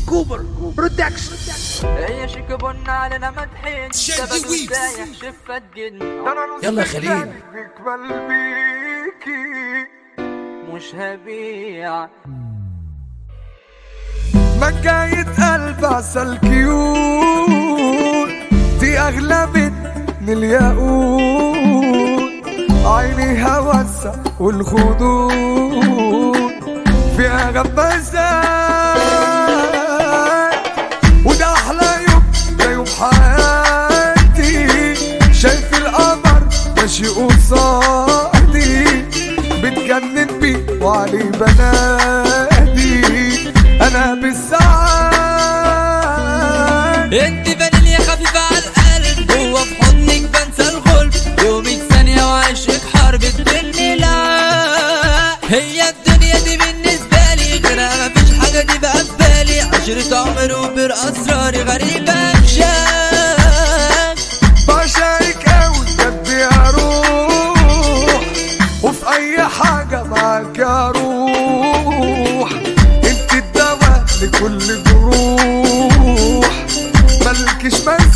كوبر برودكشن ايش كبرنا علينا مدحين شادي سبب ويبس. وسايح شفت جن يلا يا خليل مش هبيع مكاية قلب عسل كيوت دي أغلى من الياقوت عينيها واسع والخدود فيها غمازات وده أحلى يوم ده يوم حياتي شايف القمر ماشي قصادي بتجنن بيه وعلي بنادي انا بالسعاد انت فانيليا خفيفة على القلب هو في حضنك بنسى الغلب يومك ثانية وعشق حرب الدنيا لا هي الدنيا دي بالنسبة لي غيرها مفيش حاجة دي بقى في بالي عشرة عمر وبر أسراري غريبة شاك بعشقك اوي بجد يا روح وفي اي حاجة معاك اروح انت الدواء لكل جروح ملكش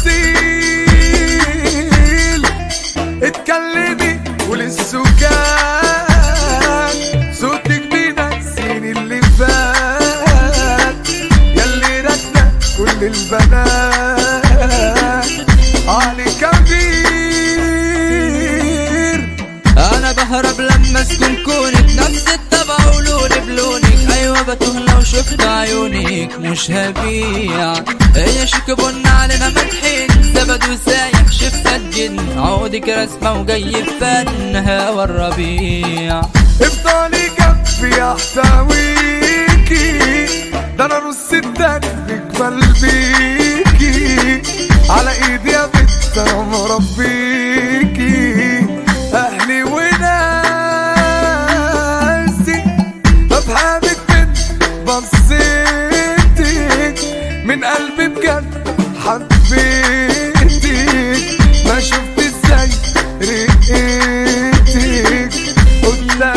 مثيل اتكلمي وللسكان صوتك بينسيني اللي فات ياللي راكنة كل البنات علي كبير انا بهرب لما اسكن كونك نفس الطبع ولوني بلونك ايوه بتوه لو شفت عيونك مش هبيع هي شكبنا علينا مدحين زبد وسايح شفت الجن عودك رسمة وجاي فنها والربيع افضلي جنبي احتويكي ده انا نص التاني اجمل بيكي على ايدي يا بنت انا مربيكي اهلي وناسي بفهمك من بصيتك من قلبي بجد حبيتك ما شفت ازاي رقيتك قلنا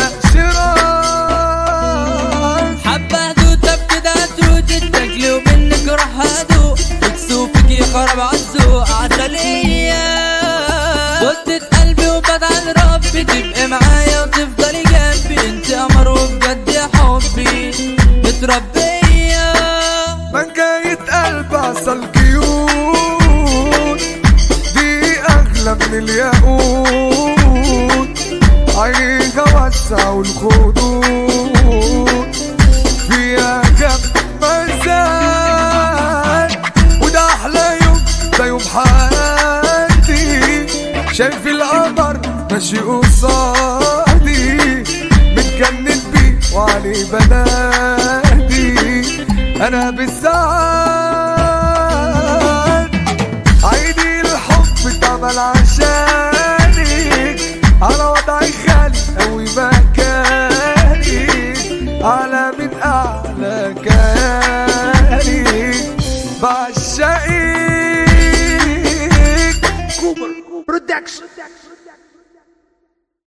شراك حبة هدوء كده هتروت التجلي ومنك راح هدوء تكسوفك يخرب عالذوق عسلية قلت قلبي وبدعي ربي تبقي معايا وتفضلي جنبي انت قمر وبجد يا حبي متربية من جاية قلب عسل كيوت دي أغلى من الياقوت عينيها واسعة والخدود فيها جمازات وده أحلى يوم ده يوم حياتي شايف القمر ماشي قصادي متجنن بيه وعلي بنادي انا بالسعاد عيني الحب اتعمل عشانك على وضعي خالي قوي مكاني على من اعلى كياني بعشقك كوبر برودكشن